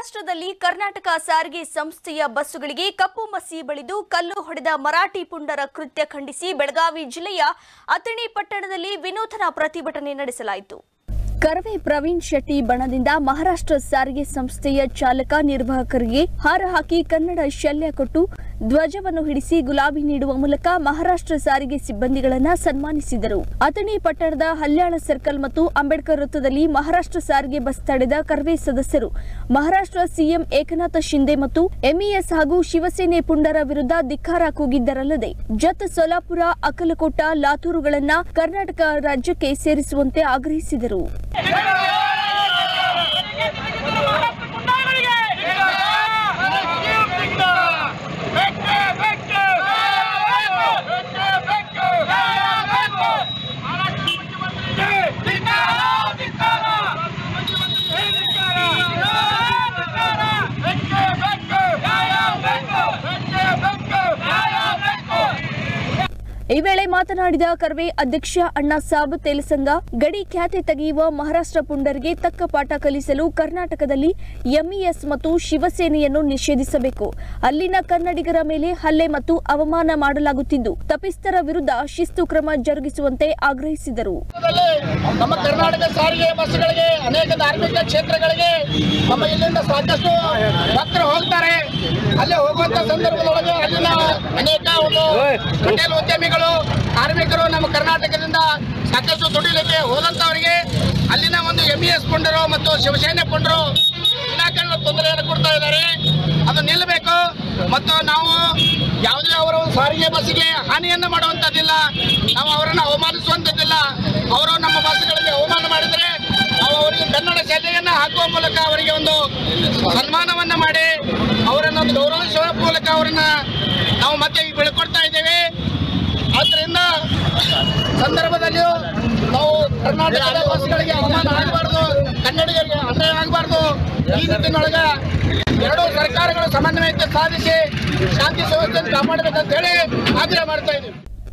ಮಹಾರಾಷ್ಟ್ರದಲ್ಲಿ ಕರ್ನಾಟಕ ಸಾರಿಗೆ ಸಂಸ್ಥೆಯ ಬಸ್ಸುಗಳಿಗೆ ಕಪ್ಪು ಮಸಿ ಬಳಿದು ಕಲ್ಲು ಹೊಡೆದ ಮರಾಠಿ ಪುಂಡರ ಕೃತ್ಯ ಖಂಡಿಸಿ ಬೆಳಗಾವಿ ಜಿಲ್ಲೆಯ ಅಥಣಿ ಪಟ್ಟಣದಲ್ಲಿ ವಿನೂತನ ಪ್ರತಿಭಟನೆ ನಡೆಸಲಾಯಿತು ಕರವೇ ಪ್ರವೀಣ್ ಶೆಟ್ಟಿ ಬಣದಿಂದ ಮಹಾರಾಷ್ಟ್ರ ಸಾರಿಗೆ ಸಂಸ್ಥೆಯ ಚಾಲಕ ನಿರ್ವಾಹಕರಿಗೆ ಹಾರ ಹಾಕಿ ಕನ್ನಡ ಶಲ್ಯ ಕೊಟ್ಟು ಧ್ವಜವನ್ನು ಹಿಡಿಸಿ ಗುಲಾಬಿ ನೀಡುವ ಮೂಲಕ ಮಹಾರಾಷ್ಟ್ರ ಸಾರಿಗೆ ಸಿಬ್ಬಂದಿಗಳನ್ನ ಸನ್ಮಾನಿಸಿದರು ಅಥಣಿ ಪಟ್ಟಣದ ಹಲ್ಯಾಳ ಸರ್ಕಲ್ ಮತ್ತು ಅಂಬೇಡ್ಕರ್ ವೃತ್ತದಲ್ಲಿ ಮಹಾರಾಷ್ಟ್ರ ಸಾರಿಗೆ ಬಸ್ ತಡೆದ ಕರ್ವೆ ಸದಸ್ಯರು ಮಹಾರಾಷ್ಟ್ರ ಸಿಎಂ ಏಕನಾಥ ಶಿಂದೆ ಮತ್ತು ಎಂಇಎಸ್ ಹಾಗೂ ಶಿವಸೇನೆ ಪುಂಡರ ವಿರುದ್ಧ ಧಿಕ್ಕಾರ ಕೂಗಿದ್ದರಲ್ಲದೆ ಜತ್ ಸೋಲಾಪುರ ಅಕ್ಕಲಕೋಟ ಲಾತೂರುಗಳನ್ನ ಕರ್ನಾಟಕ ರಾಜ್ಯಕ್ಕೆ ಸೇರಿಸುವಂತೆ ಆಗ್ರಹಿಸಿದರು ಈ ವೇಳೆ ಮಾತನಾಡಿದ ಕರ್ವೆ ಅಧ್ಯಕ್ಷ ಅಣ್ಣಾ ಸಾಬ್ ತೇಲಸಂಗ ಗಡಿ ಖ್ಯಾತೆ ತೆಗೆಯುವ ಮಹಾರಾಷ್ಟ್ರ ಪುಂಡರಿಗೆ ತಕ್ಕ ಪಾಠ ಕಲಿಸಲು ಕರ್ನಾಟಕದಲ್ಲಿ ಎಂಇಎಸ್ ಮತ್ತು ಶಿವಸೇನೆಯನ್ನು ನಿಷೇಧಿಸಬೇಕು ಅಲ್ಲಿನ ಕನ್ನಡಿಗರ ಮೇಲೆ ಹಲ್ಲೆ ಮತ್ತು ಅವಮಾನ ಮಾಡಲಾಗುತ್ತಿದ್ದು ತಪ್ಪಿಸ್ಥರ ವಿರುದ್ಧ ಶಿಸ್ತು ಕ್ರಮ ಜರುಗಿಸುವಂತೆ ಆಗ್ರಹಿಸಿದರು ಭಾರತದಲ್ಲಿ ನಮ್ಮ ಕರ್ನಾಟಕ ಸಾರಿಗೆ ಬಸ್ಗಳಿಗೆ ಅನೇಕ ಧಾರ್ಮಿಕ ಕ್ಷೇತ್ರಗಳಿಗೆ ನಮ್ಮ ಇಲ್ಲಿಂದ ಸಾಕಷ್ಟು ಭಕ್ತರು ಹೋಗ್ತಾರೆ ಅಲ್ಲಿ ಹೋಗುವಂತ ಸಂದರ್ಭದೊಳಗೆ ಅಲ್ಲಿನ ಅನೇಕ ಒಂದು ಹೋಟೆಲ್ ಉದ್ಯಮಿಗಳು ಕಾರ್ಮಿಕರು ನಮ್ಮ ಕರ್ನಾಟಕದಿಂದ ಸಾಕಷ್ಟು ದುಡಿಲಿಕ್ಕೆ ಹೋದಂತವರಿಗೆ ಅಲ್ಲಿನ ಒಂದು ಎಂ ಇ ಎಸ್ ಪುಂಡರು ಮತ್ತು ಶಿವಸೇನೆ ಪುಂಡರು ವಿನಾಕಾರಣ ತೊಂದರೆಯನ್ನು ಕೊಡ್ತಾ ಇದ್ದಾರೆ ಅದು ನಿಲ್ಲಬೇಕು ಮತ್ತು ನಾವು ಯಾವುದೇ ಅವರ ಒಂದು ಸಾರಿಗೆ ಬಸ್ಸಿಗೆ ಹಾನಿಯನ್ನು ಮಾಡುವಂಥದ್ದಿಲ್ಲ ನಾವು ಅವರನ್ನು ಅವಮಾನಿಸುವಂಥದ್ದಿಲ್ಲ ಅವರು ನಮ್ಮ ಬಸ್ಗಳಿಗೆ ಅವಮಾನ ಮಾಡಿದರೆ ನಾವು ಅವರಿಗೆ ಕನ್ನಡ ಶೈಲಿಯನ್ನು ಹಾಕುವ ಮೂಲಕ ಅವರಿಗೆ ಒಂದು ಸನ್ಮಾನವನ್ನ ಮಾಡಿ ಅವರನ್ನು ಒಂದು ಗೌರವಿಸುವ ಮೂಲಕ ಅವರನ್ನ ನಾವು ಮತ್ತೆ ಈಗ ಬೆಳ್ಕೊಡ್ತಾ ಇದ್ದೇವೆ ಆದ್ದರಿಂದ ಸಂದರ್ಭದಲ್ಲಿಯೂ ನಾವು ಕರ್ನಾಟಕದ ಬಸ್ಗಳಿಗೆ ಅವಮಾನ ಆಗಬಾರ್ದು ಕನ್ನಡಿಗರಿಗೆ ಅನ್ಯಾಯ ಆಗಬಾರ್ದು ಈ ನಿಟ್ಟಿನೊಳಗ ಎರಡೂ ಸರ್ಕಾರಗಳು ಸಮನ್ವಯತೆ ಸಾಧಿಸಿ ಶಾಂತಿ ಸುವ್ಯವಸ್ಥೆಯನ್ನು ಕಾಪಾಡಬೇಕಂತ ಹೇಳಿ ಆಗ್ರಹ ಮಾಡ್ತಾ ಇದ್ದೀವಿ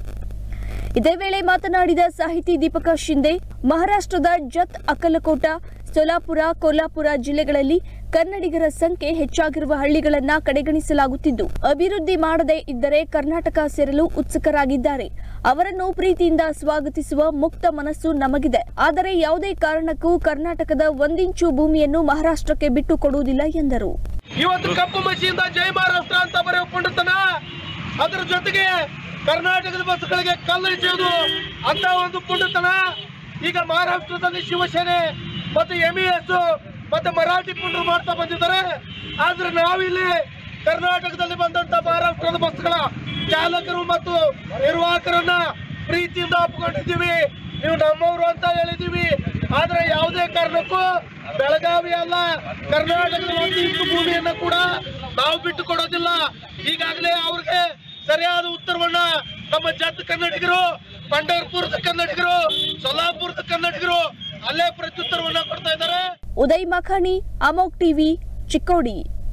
ಇದೇ ವೇಳೆ ಮಾತನಾಡಿದ ಸಾಹಿತಿ ದೀಪಕ ಶಿಂದೆ ಮಹಾರಾಷ್ಟ್ರದ ಜತ್ ಅಕ್ಕಲಕೋಟ ಸೋಲಾಪುರ ಕೋಲ್ಹಾಪುರ ಜಿಲ್ಲೆಗಳಲ್ಲಿ ಕನ್ನಡಿಗರ ಸಂಖ್ಯೆ ಹೆಚ್ಚಾಗಿರುವ ಹಳ್ಳಿಗಳನ್ನ ಕಡೆಗಣಿಸಲಾಗುತ್ತಿದ್ದು ಅಭಿವೃದ್ಧಿ ಮಾಡದೇ ಇದ್ದರೆ ಕರ್ನಾಟಕ ಸೇರಲು ಉತ್ಸುಕರಾಗಿದ್ದಾರೆ ಅವರನ್ನು ಪ್ರೀತಿಯಿಂದ ಸ್ವಾಗತಿಸುವ ಮುಕ್ತ ಮನಸ್ಸು ನಮಗಿದೆ ಆದರೆ ಯಾವುದೇ ಕಾರಣಕ್ಕೂ ಕರ್ನಾಟಕದ ಒಂದಿಂಚು ಭೂಮಿಯನ್ನು ಮಹಾರಾಷ್ಟ್ರಕ್ಕೆ ಬಿಟ್ಟು ಕೊಡುವುದಿಲ್ಲ ಎಂದರು ಇವತ್ತು ಕಪ್ಪು ಮಸಿಯಿಂದ ಜೈ ಮಹಾರಾಷ್ಟ್ರ ಅಂತ ಬರೆಯುವ ಪುಂಡತನ ಅದರ ಜೊತೆಗೆ ಕರ್ನಾಟಕದ ಬಸ್ಗಳಿಗೆ ಕಲ್ಲರಿಸೋದು ಅಂತ ಒಂದು ಪುಂಡತನ ಈಗ ಮಹಾರಾಷ್ಟ್ರದಲ್ಲಿ ಶಿವಸೇನೆ ಮತ್ತು ಎಂ ಎಸ್ ಮತ್ತೆ ಮರಾಠಿ ಪುಂಡರು ಮಾಡ್ತಾ ಬಂದಿದ್ದಾರೆ ಆದ್ರೆ ನಾವಿಲ್ಲಿ ಕರ್ನಾಟಕದಲ್ಲಿ ಬಂದಂತ ಮಹಾರಾಷ್ಟ್ರದ ಬಸ್ಗಳ ಚಾಲಕರು ಮತ್ತು ನಿರ್ವಾಹಕರನ್ನ ಪ್ರೀತಿಯಿಂದ ಒಪ್ಕೊಂಡಿದ್ದೀವಿ ನೀವು ನಮ್ಮವರು ಅಂತ ಹೇಳಿದೀವಿ ಆದ್ರೆ ಯಾವುದೇ ಕಾರಣಕ್ಕೂ ಬೆಳಗಾವಿ ಅಲ್ಲ ಕರ್ನಾಟಕದ ಒಂದು ಇಂಚು ಭೂಮಿಯನ್ನ ಕೂಡ ನಾವು ಬಿಟ್ಟು ಕೊಡೋದಿಲ್ಲ ಈಗಾಗಲೇ ಅವ್ರಿಗೆ ಸರಿಯಾದ ಉತ್ತರವನ್ನ ನಮ್ಮ ಜತ್ ಕನ್ನಡಿಗರು ಪಂಡರ್ಪುರದ ಕನ್ನಡಿಗರು ಸೊಲ್ಲಾಪುರದ ಕನ್ನಡಿಗರು ಅಲ್ಲೇ ಪ್ರತ್ಯುತ್ತರವನ್ನ ಕೊಡ್ತಾ ಇದ್ದಾರೆ ಉದಯ್ ಮಖಾಣಿ ಅಮೋಕ್ ಟಿವಿ ಚಿಕ್ಕೋಡಿ